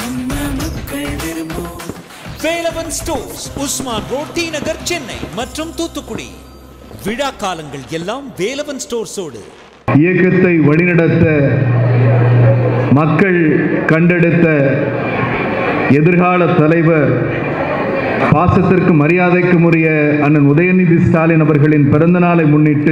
நம்ம மக்கள் விரும்பும் Velavan stores Usman road T Nagar Chennai மற்றும் தூத்துக்குடி விழா காலங்கள் எல்லாம் வேலவன் ஸ்டோர்ஸோடு இயக்கத்தை வழிநடத்த மக்கள் கண்டெடுத்த எதிர்கால தலைவர் பாசத்திற்கு மரியாதைக்கும் உரிய அண்ணன் உதயநிதி ஸ்டாலின் அவர்களின் பிறந்த நாளை முன்னிட்டு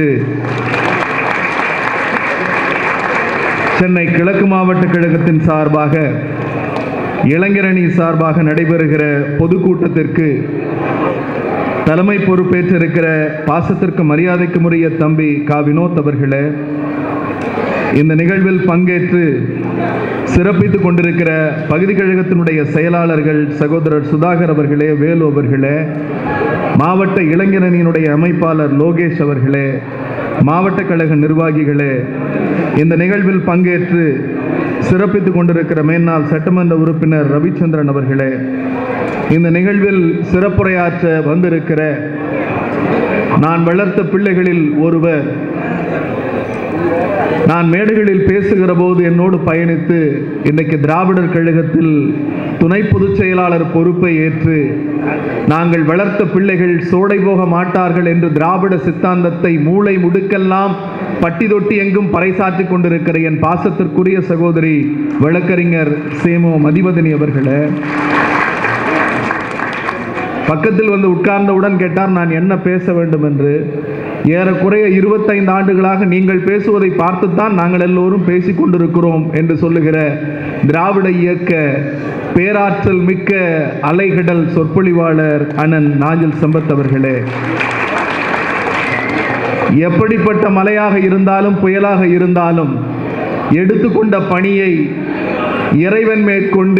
சென்னை கிழக்கு மாவட்ட கழகத்தின் சார்பாக இளைஞரணி சார்பாக நடைபெறுகிற பொதுக்கூட்டத்திற்கு தலைமை பொறுப்பேற்றிருக்கிற பாசத்திற்கு மரியாதைக்கு உரிய தம்பி கா வினோத் அவர்களே இந்த நிகழ்வில் பங்கேற்று சிறப்பித்துக் கொண்டிருக்கிற பகுதி கழகத்தினுடைய செயலாளர்கள் சகோதரர் சுதாகர் அவர்களே வேலு அவர்களே மாவட்ட இளைஞரணியினுடைய அமைப்பாளர் லோகேஷ் அவர்களே மாவட்ட கழக நிர்வாகிகளே இந்த நிகழ்வில் பங்கேற்று சிறப்பித்துக் கொண்டிருக்கிற மேன்னாள் சட்டமன்ற உறுப்பினர் ரவிச்சந்திரன் அவர்களே இந்த நிகழ்வில் சிறப்புரையாற்ற வந்திருக்கிற நான் வளர்த்த பிள்ளைகளில் ஒருவர் நான் மேடைகளில் பேசுகிற போது என்னோடு பயணித்து இன்றைக்கு திராவிடர் கழகத்தில் துணை பொதுச் செயலாளர் பொறுப்பை ஏற்று நாங்கள் வளர்த்த பிள்ளைகள் சோடை போக மாட்டார்கள் என்று திராவிட சித்தாந்தத்தை மூளை முடுக்கெல்லாம் பட்டி தொட்டி எங்கும் பறைசாற்றிக் கொண்டிருக்கிற என் பாசத்திற்குரிய சகோதரி வழக்கறிஞர் சேமோ மதிவதனி அவர்களே பக்கத்தில் வந்து உட்கார்ந்தவுடன் கேட்டார் நான் என்ன பேச வேண்டும் என்று ஏறக்குறைய இருபத்தைந்து ஆண்டுகளாக நீங்கள் பேசுவதை பார்த்துத்தான் நாங்கள் எல்லோரும் பேசிக் கொண்டிருக்கிறோம் என்று சொல்லுகிற திராவிட இயக்க பேராற்றல் மிக்க அலைகடல் சொற்பொழிவாளர் அண்ணன் நாஞ்சில் சம்பத் அவர்களே எப்படிப்பட்ட மலையாக இருந்தாலும் புயலாக இருந்தாலும் எடுத்துக்கொண்ட பணியை இறைவன் மேற்கொண்டு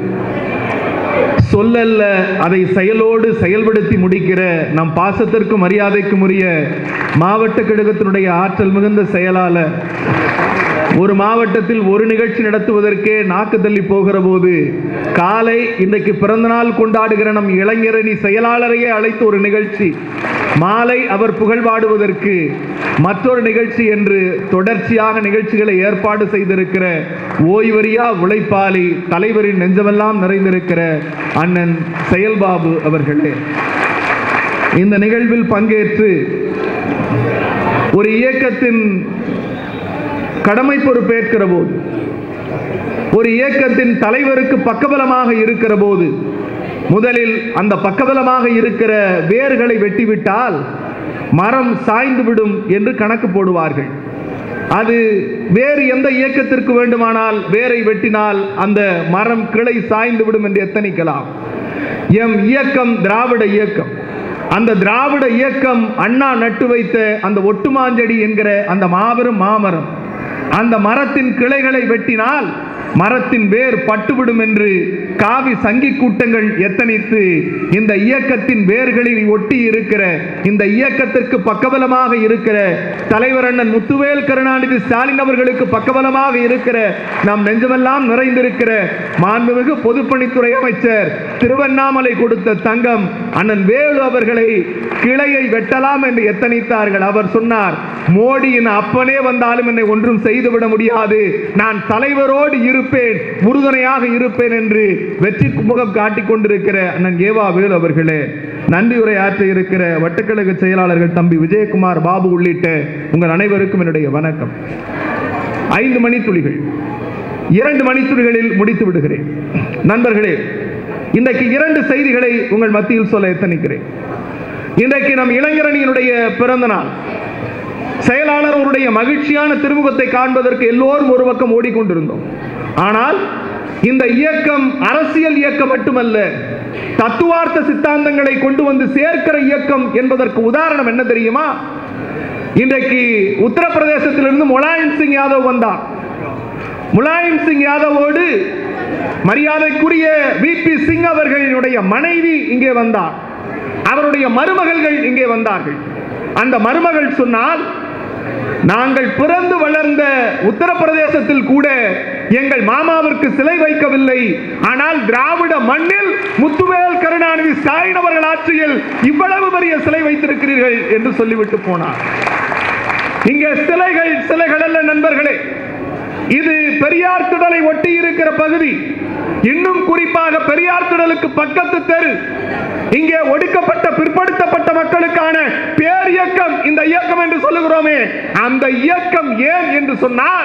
சொல்லல்ல அதை செயலோடு செயல்படுத்தி முடிக்கிற நம் பாசத்திற்கும் மரியாதைக்கும் உரிய மாவட்ட கழகத்தினுடைய ஆற்றல் மிகுந்த செயலாளர் ஒரு மாவட்டத்தில் ஒரு நிகழ்ச்சி நடத்துவதற்கே நாக்கு தள்ளி போகிற போது காலை இன்றைக்கு பிறந்தநாள் கொண்டாடுகிற நம் இளைஞரணி செயலாளரையே அழைத்து ஒரு நிகழ்ச்சி மாலை அவர் புகழ் பாடுவதற்கு மற்றொரு நிகழ்ச்சி என்று தொடர்ச்சியாக நிகழ்ச்சிகளை ஏற்பாடு செய்திருக்கிற ஓய்வறியா உழைப்பாளி தலைவரின் நெஞ்சமெல்லாம் நிறைந்திருக்கிற அண்ணன் செயல்பாபு அவர்களே இந்த நிகழ்வில் பங்கேற்று ஒரு இயக்கத்தின் கடமை பொறுப்பேற்கிற போது ஒரு இயக்கத்தின் தலைவருக்கு பக்கபலமாக இருக்கிற போது முதலில் அந்த பக்கபலமாக இருக்கிற வேர்களை வெட்டிவிட்டால் மரம் சாய்ந்து விடும் என்று கணக்கு போடுவார்கள் அது வேறு எந்த இயக்கத்திற்கு வேண்டுமானால் வேரை வெட்டினால் அந்த மரம் கிளை சாய்ந்து விடும் என்று எத்தனிக்கலாம் எம் இயக்கம் திராவிட இயக்கம் அந்த திராவிட இயக்கம் அண்ணா நட்டு வைத்த அந்த ஒட்டுமாஞ்செடி என்கிற அந்த மாபெரும் மாமரம் அந்த மரத்தின் கிளைகளை வெட்டினால் மரத்தின் வேர் பட்டுவிடும் என்று காவி சங்கி கூட்டங்கள் எத்தனித்து இந்த இயக்கத்தின் வேர்களில் ஒட்டி இருக்கிற இந்த இயக்கத்திற்கு பக்கபலமாக இருக்கிற தலைவர் அண்ணன் முத்துவேல் கருணாநிதி ஸ்டாலின் அவர்களுக்கு பக்கபலமாக இருக்கிற நம் நெஞ்சமெல்லாம் நிறைந்திருக்கிற மாண்புமிகு பொதுப்பணித்துறை அமைச்சர் திருவண்ணாமலை கொடுத்த தங்கம் அண்ணன் வேலு அவர்களை கிளையை வெட்டலாம் என்று எத்தனித்தார்கள் அவர் சொன்னார் மோடியின் அப்பனே வந்தாலும் என்னை ஒன்றும் செய்துவிட முடியாது நான் தலைவரோடு இருப்பேன் உறுதுணையாக இருப்பேன் என்று வெற்றி முகம் காட்டிக் கொண்டிருக்கிற அண்ணன் ஏவா வேலு அவர்களே நன்றியுரை ஆற்ற இருக்கிற வட்டக்கழக செயலாளர்கள் தம்பி விஜயகுமார் பாபு உள்ளிட்ட உங்கள் அனைவருக்கும் என்னுடைய வணக்கம் ஐந்து மணித்துளிகள் இரண்டு மணித்துளிகளில் முடித்து விடுகிறேன் நண்பர்களே இன்றைக்கு இரண்டு செய்திகளை உங்கள் மத்தியில் சொல்ல எத்தனிக்கிறேன் இன்றைக்கு நம் இளைஞரணியினுடைய பிறந்த நாள் செயலாளர் அவருடைய மகிழ்ச்சியான திருமுகத்தை காண்பதற்கு எல்லோரும் ஒரு பக்கம் ஓடிக்கொண்டிருந்தோம் ஆனால் இந்த இயக்கம் அரசியல் இயக்கம் மட்டுமல்ல தத்துவார்த்த சித்தாந்தங்களை கொண்டு வந்து சேர்க்கிற இயக்கம் என்பதற்கு உதாரணம் என்ன தெரியுமா இன்றைக்கு உத்தரப்பிரதேசத்திலிருந்து முலாயம் சிங் யாதவ் வந்தார் முலாயம் சிங் யாதவோடு மரியாதைக்குரிய வி பி சிங் அவர்களுடைய மனைவி இங்கே வந்தார் அவருடைய மருமகள்கள் இங்கே வந்தார்கள் அந்த மருமகள் சொன்னால் நாங்கள் பிறந்து வளர்ந்த உத்தரப்பிரதேசத்தில் கூட எங்கள் மாமாவிற்கு சிலை வைக்கவில்லை ஆனால் திராவிட மண்ணில் முத்துவேல் கருணாநிதி ஸ்டாலின் அவர்கள் ஆட்சியில் இவ்வளவு பெரிய சிலை வைத்திருக்கிறீர்கள் என்று சொல்லிவிட்டு போனார் இங்கே சிலைகள் சிலைகள் அல்ல நண்பர்களே இது பெரியார் திடலை ஒட்டி இருக்கிற பகுதி இன்னும் குறிப்பாக பெரியார் திடலுக்கு பக்கத்து தெரு இங்கே ஒடுக்கப்பட்ட பிற்படுத்தப்பட்ட மக்களுக்கான பேர் இயக்கம் இந்த இயக்கம் என்று சொல்லுகிறோமே அந்த இயக்கம் ஏன் என்று சொன்னால்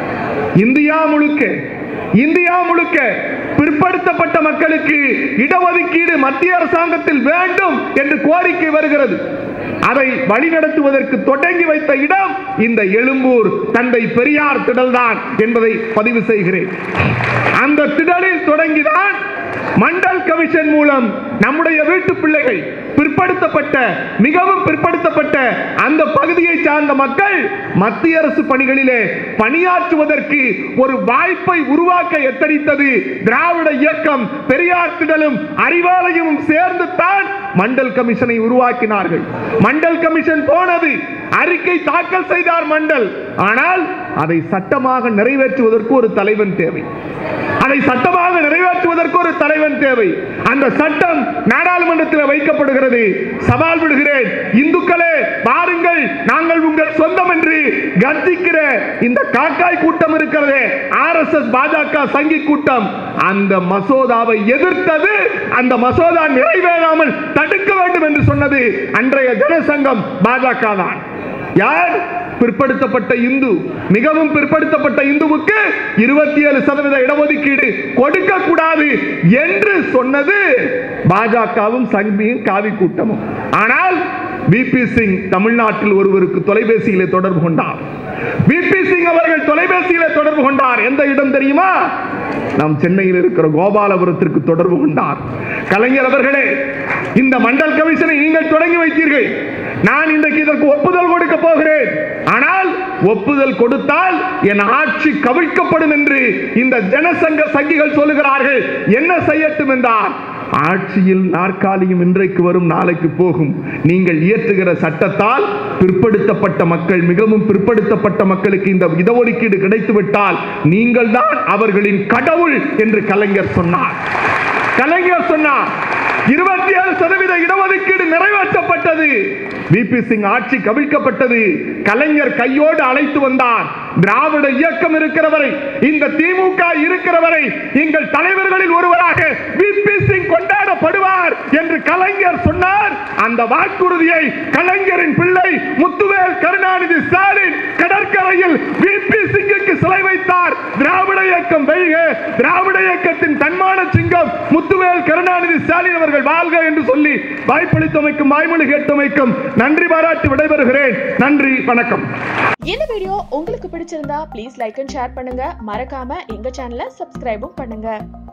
இந்தியா முழுக்க இந்தியா முழுக்க பிற்படுத்தப்பட்ட மக்களுக்கு இடஒதுக்கீடு மத்திய அரசாங்கத்தில் வேண்டும் என்று கோரிக்கை வருகிறது அதை வழிநடத்துவதற்கு தொடங்கி வைத்த இடம் இந்த எழும்பூர் தந்தை பெரியார் திடல்தான் என்பதை பதிவு செய்கிறேன் அந்த திடலில் தொடங்கிதான் மண்டல் கமிஷன் மூலம் நம்முடைய வீட்டு பிள்ளைகள் பிற்படுத்தப்பட்ட மிகவும் பிற்படுத்தப்பட்ட அந்த பகுதியை சார்ந்த மக்கள் மத்திய அரசு பணிகளிலே பணியாற்றுவதற்கு ஒரு வாய்ப்பை உருவாக்க எத்தனித்தது திராவிட இயக்கம் பெரியார் திடலும் அறிவாலயமும் சேர்ந்து தான் மண்டல் கமிஷனை உருவாக்கினார்கள் மண்டல் கமிஷன் போனது அறிக்கை தாக்கல் செய்தார் மண்டல் ஆனால் அதை சட்டமாக நிறைவேற்றுவதற்கு ஒரு தலைவன் தேவை அதை சட்டமாக நிறைவேற்றுவதற்கு ஒரு தலைவன் தேவை அந்த சட்டம் நாடாளுமன்றத்தில் வைக்கப்படுகிறது சவால் விடுகிறேன் இந்துக்களே பாருங்கள் நாங்கள் உங்கள் சொந்தம் என்று கர்ஜிக்கிற இந்த காக்காய் கூட்டம் இருக்கிறதே ஆர் எஸ் எஸ் பாஜக சங்கி கூட்டம் அந்த மசோதாவை எதிர்த்தது அந்த மசோதா நிறைவேறாமல் தடுக்க வேண்டும் என்று சொன்னது அன்றைய ஜனசங்கம் பாஜக தான் யார் பிற்படுத்தப்பட்ட இந்து மிகவும் பிற்படுத்தப்பட்ட இந்துவுக்கு இருபத்தி ஏழு சதவீத இடஒதுக்கீடு கொடுக்க கூடாது என்று சொன்னது பாஜகவும் சங்கியும் காவி கூட்டமும் ஆனால் பிபி சிங் தமிழ்நாட்டில் ஒருவருக்கு தொலைபேசியிலே தொடர்பு கொண்டார் பிபி சிங் அவர்கள் தொலைபேசியிலே தொடர்பு கொண்டார் எந்த இடம் தெரியுமா நாம் சென்னையில் இருக்கிற கோபாலபுரத்திற்கு தொடர்பு கொண்டார் கலைஞர் அவர்களே இந்த மண்டல் கமிஷனை நீங்கள் தொடங்கி வைத்தீர்கள் நான் இன்றைக்கு இதற்கு ஒப்புதல் கொடுக்க போகிறேன் ஆனால் ஒப்புதல் கொடுத்தால் என் ஆட்சி கவிழ்க்கப்படும் என்று இந்த ஜனசங்க சங்கிகள் சொல்லுகிறார்கள் என்ன செய்யட்டும் என்றார் ஆட்சியில் நாற்காலியும் இன்றைக்கு வரும் நாளைக்கு போகும் நீங்கள் இயற்றுகிற சட்டத்தால் பிற்படுத்தப்பட்ட மக்கள் மிகவும் பிற்படுத்தப்பட்ட மக்களுக்கு இந்த இடஒதுக்கீடு கிடைத்துவிட்டால் நீங்கள் தான் அவர்களின் கடவுள் என்று கலைஞர் சொன்னார் கலைஞர் சொன்னார் இருபத்தி ஏழு சதவீத இடஒதுக்கீடு நிறைவேற்றப்பட்டது பிபி சிங் ஆட்சி கவிழ்க்கப்பட்டது கலைஞர் கையோடு அழைத்து வந்தார் திராவிட இயக்கம் இருக்கிறவரை இந்த திமுக இருக்கிறவரை எங்கள் தலைவர்களில் ஒருவராக பிபி சிங் கொண்டாடப்படுவார் என்று கலைஞர் சொன்னார் அந்த வாக்குறுதியை கலைஞரின் பிள்ளை முத்துவேல் கருணாநிதி ஸ்டாலின் கடற்கரையில் பிபி சிங்குக்கு சிலை வைத்தார் திராவிட இயக்கம் வெல்க திராவிட இயக்கத்தின் தன்மான சிங்கம் முத்துவேல் கருணாநிதி ஸ்டாலின் அவர்கள் வாழ்க என்று சொல்லி வாய்ப்பளித்தமைக்கும் வாய்மொழி கேட்டமைக்கும் நன்றி பாராட்டி விடைபெறுகிறேன் நன்றி வணக்கம் இந்த வீடியோ உங்களுக்கு பிடிச்சிருந்தா ப்ளீஸ் லைக் அண்ட் ஷேர் பண்ணுங்க மறக்காம எங்க சேனலை சப்ஸ்கிரைபும் பண்ணுங்க